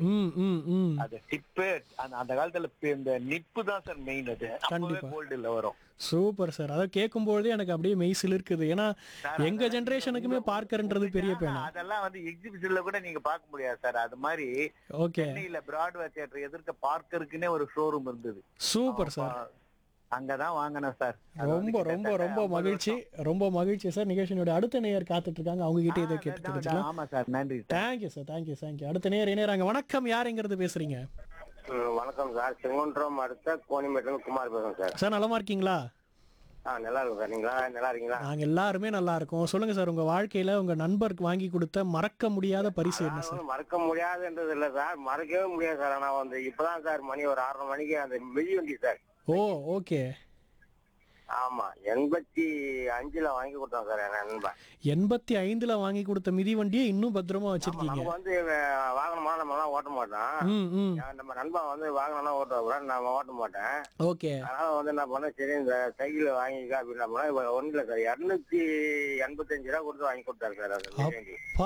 ம் ம் ம் அது டிப்பு அந்த அந்த காலத்துல இப்ப இந்த நிப்பு தான் சார் மெயின் அது அப்பவே கண்டிப்பா. கோல்டுல வரும் சூப்பர் சார் அதை கேட்கும்போதே எனக்கு அப்படியே மெய் சிலிர்க்குது ஏன்னா எங்க ஜெனரேஷனுக்குமே பார்க்கர்ன்றது பெரிய பேனா அதெல்லாம் வந்து எக்ஸிபிஷன்ல கூட நீங்க பார்க்க முடியாது சார் அது மாதிரி ஓகே சென்னையில பிராட்வே தியேட்டர் எதிர்க்க பார்க்கருக்குன்னே ஒரு ஷோரூம் இருந்தது சூப்பர் சார் அப்ப அங்கதான் வாங்கினேன் சார் அது வந்து ரொம்ப ரொம்ப கிட்டத்தட்ட ரொம்ப 50 மகிழ்ச்சி ரொம்ப மகிழ்ச்சி சார் நிகழ்ச்சியினுடைய அடுத்த நேயர் காத்துட்டு இருக்காங்க அவங்க கிட்ட இதை வருஷம். கேட்டு ஆ, தெரிஞ்சுக்கலாம் ஆமா சார் நன்றி sir thank you sir thank you thank you அடுத்த நேயர் இணையறாங்க வணக்கம் யாருங்கிறது பேசுறீங்க ம், வணக்கம் சார் செங்குன்றம் அடுத்த கோணிமேட்டில் குமார் பேசுறேன் சார் சார் நலமா இருக்கீங்களா ஆ நல்லா இருக்கும் சார் நீங்களா நல்லா இருக்கீங்களா நாங்க எல்லாருமே நல்லா இருக்கோம் சொல்லுங்க சார் உங்க வாழ்க்கையில உங்க நண்பருக்கு வாங்கி கொடுத்த மறக்க முடியாத பரிசு என்ன சார் அதாவது மறக்க முடியாதுன்றது இல்ல சார் மறக்கவே முடியாது சார் ஆனா வந்து இப்பதான் சார் மணி ஒரு ஆறரை மணிக்கு அந்த மிதிவண்டி சார் ஓ ஓகே ஆமா எண்பத்தி அஞ்சுல வாங்கி கொடுத்தான் சார் என் நண்பன் எண்பத்தி ஐந்துல வாங்கி கொடுத்த மிதி வண்டியை இன்னும் பத்திரமா ஆமா, வச்சிருக்கீங்க நமக்கு வந்து அஹ், வாகனமா நம்ம எல்லாம் ஓட்ட மாட்டோம் ம் ம் ஏன் நம்ம நண்பன் வந்து வாகனம் ஓட்டுவாங்க நம்ம ஓட்ட மாட்டேன் ஓகே அதனால வந்து என்ன பண்ணேன் சரி இந்த சைக்கிள் வாங்கிக்க அப்படின்னு போனா ஒன்றும் இல்லை சார் இரநூத்தி எண்பத்தஞ்சு ரூபா கொடுத்து வாங்கி கொடுத்தாரு சார் அந்த மிதிவண்டி பா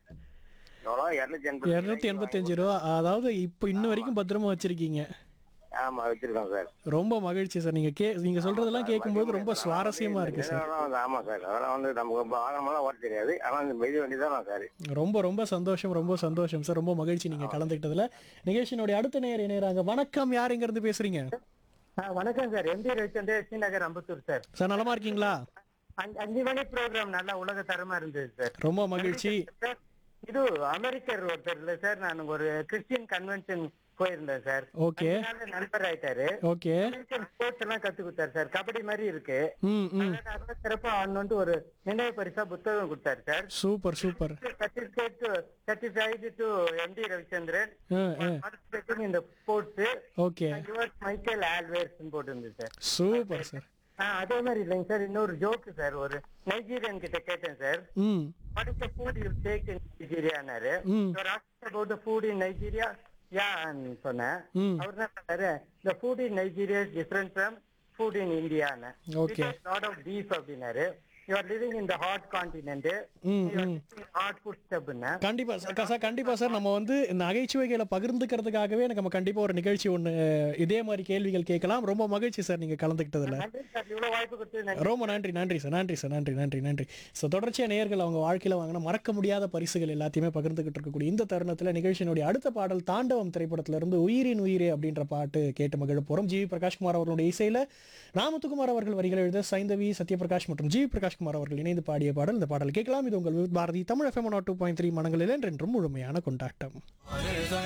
எவ்வளோ இரநூத்தி எண்பத்தி இருநூத்தி எண்பத்தஞ்சு ரூபா அதாவது இப்போ இன்ன வரைக்கும் பத்திரமா வச்சிருக்கீங்க ஆமா வச்சிருக்கோம் சார் ரொம்ப மகிழ்ச்சி சார் நீங்க கே நீங்க சொல்றதெல்லாம் கேட்கும்போது ரொம்ப சுவாரஸ்யமா இருக்கு சார் அதெல்லாம் வந்து ஆமா சார் அதெல்லாம் வந்து நமக்கு ரொம்ப வாகனமெல்லாம் ஓட்ட தெரியாது ஆனா இந்த மிதி வண்டி தான் சார் ரொம்ப ரொம்ப சந்தோஷம் ரொம்ப சந்தோஷம் சார் ரொம்ப மகிழ்ச்சி நீங்க கலந்துக்கிட்டதுல நிகழ்ச்சியினுடைய அடுத்த நேயர் இணையறாங்க வணக்கம் யார் எங்க இருந்து பேசுறீங்க வணக்கம் sir M P Ravichandra Srinagar Ambattur sir sir நலமா இருக்கீங்களா அஞ்சு- அஞ்சு மணி ப்ரோக்ராம் நல்லா உலக தரமா இருந்தது சார் ரொம்ப மகிழ்ச்சி சார் இது அமெரிக்கர் ஒருத்தர் இல்ல சார் நான் ஒரு கிறிஸ்டியன் கன்வென்ஷன் போயிருந்தேன் சார் ஓகே அதனால நண்பர் ஆயிட்டாரு ஓகே அமெரிக்கன் ஸ்போர்ட்ஸ் எல்லாம் கத்து கொடுத்தாரு சார் கபடி மாதிரி இருக்கு ம் ம் அதனால சிறப்பா ஆடணும்ட்டு ஒரு நினைவு பரிசா புத்தகம் கொடுத்தாரு sir super super certificate certified to M D Ravichandran ah ah participating in the sports okay your Michael Alvares போட்டிருந்தது சார் சூப்பர் சார் ஆ, அதே மாதிரி இல்லைங்க சார் இன்னொரு ஜோக்கு சார் ஒரு நைஜீரியன் கிட்ட கேட்டேன் சார் ம் what is the food you take in நைஜீரியானாரு ம். About the food in Nigeria யா சொன்னேன் ம். அவர் என்ன பண்ணாரு the food in Nigeria is different from food in இந்தியான்னு Okay. லாட் ஆஃப் பீஃப் அப்படின்னாரு you are living in the hot continent hmm, hmm. Hot food ஸ்டப்னு கண்டிப்பா சார் சார் கண்டிப்பா சார் நம்ம வந்து நகைச்சுவைகளை பகிர்ந்துக்கிறதுக்காகவே நம்ம கண்டிப்பா ஒரு நிகழ்ச்சி ஒண்ணு இதே மாதிரி கேள்விகள் கேட்கலாம் ரொம்ப மகிழ்ச்சி சார் நீங்க கலந்துக்கிட்டதுல நன்றி சார் இவ்வளவு வாய்ப்பு கொடுத்து நன்றி ரொம்ப நன்றி நன்றி சார் நன்றி சார் நன்றி நன்றி நன்றி ஸோ தொடர்ச்சியாக நேயர்கள் அவங்க வாழ்க்கையில் வாங்கின மறக்க முடியாத பரிசுகள் எல்லாத்தையுமே பகிர்ந்துகிட்டு இருக்கக்கூடிய இந்த தருணத்தில் நிகழ்ச்சியினுடைய அடுத்த பாடல் தாண்டவம் திரைப்படத்துல இருந்து உயிரின் உயிரே அப்படின்ற பாட்டு கேட்டு மகிழ போகிறோம் ஜி வி பிரகாஷ்குமார் அவர்களுடைய இசையில் ராமத்துக்குமார் அவர்கள் வரிகள் எழுத சைந்தவி சத்யபிரகாஷ் மற்றும் ஜி வி பிரகாஷ்குமார் அவர்கள் இணைந்து பாடிய பாடல் இந்த பாடல் கேட்கலாம் இது உங்கள் Bharathi Tamil FM two point three மனங்களில் என்றென்றும் முழுமையான கொண்டாட்டம்